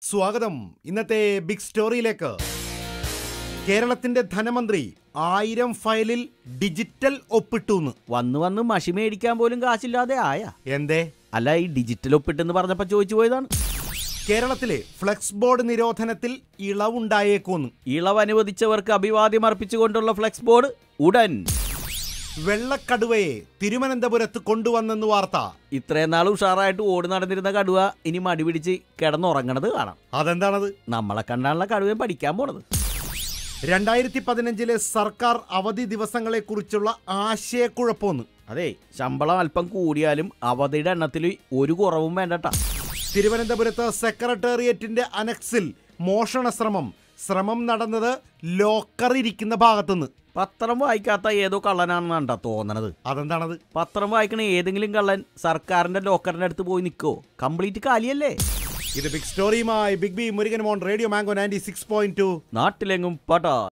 സ്വാഗതം ഇന്നത്തെ ബിഗ് സ്റ്റോറിയിലേക്ക് കേരളത്തിന്റെ ധനമന്ത്രി ആയിരം ഫയലിൽ ഡിജിറ്റൽ ഒപ്പിട്ടുന്ന് വന്ന് വന്ന് മഷി മേടിക്കാൻ പോലും കാശില്ലാതെ ആയ എന്തേ അല്ല ഈ ഡിജിറ്റൽ ഒപ്പിട്ടെന്ന് പറഞ്ഞപ്പോ ചോദിച്ചു പോയതാണ് കേരളത്തിലെ ഫ്ലെക്സ് ബോർഡ് നിരോധനത്തിൽ ഇളവുണ്ടായേക്കോന്ന് ഇളവ് അനുവദിച്ചവർക്ക് അഭിവാദ്യം അർപ്പിച്ചുകൊണ്ടുള്ള ഫ്ലെക്സ് ബോർഡ് ഉടൻ വെള്ളക്കടുവയെ തിരുവനന്തപുരത്ത് കൊണ്ടുവന്നെന്ന് വാർത്ത ഇത്രയും നാൾ ഉഷാറായിട്ട് ഓടി നടന്നിരുന്ന കടുവ ഇനി മടി പിടിച്ച് കിടന്നുറങ്ങണത് കാണാം അതെന്താണത് നമ്മളെ കണ്ടാണല്ലോ കടുവയെ പഠിക്കാൻ പോണത് രണ്ടായിരത്തി പതിനഞ്ചിലെ സർക്കാർ അവധി ദിവസങ്ങളെക്കുറിച്ചുള്ള ആശയക്കുഴപ്പമൊന്ന് അതെ ശമ്പളം അല്പം കൂടിയാലും അവധിയുടെ എണ്ണത്തിൽ ഒരു കുറവും വേണ്ടട്ടാ തിരുവനന്തപുരത്ത് സെക്രട്ടേറിയറ്റിന്റെ അനക്സിൽ മോഷണ ശ്രമം ശ്രമം നടന്നത് ലോക്കർ ഇരിക്കുന്ന ഭാഗത്തുനിന്ന് പത്രം വായിക്കാത്ത ഏതോ കള്ളനാണെന്നാണ്ടാ തോന്നണത് അതെന്താണത് പത്രം വായിക്കണ ഏതെങ്കിലും കള്ളൻ സർക്കാരിന്റെ ലോക്കറിന്റെ അടുത്ത് പോയി നിൽക്കോ കംപ്ലീറ്റ് കാലിയല്ലേ ഇത് ബിഗ് സ്റ്റോറിയുമായി ബിഗ് ബി മുരുകൻ മോൺ radio mango ninety six point two നാട്ടിലെങ്ങും പട്ടാ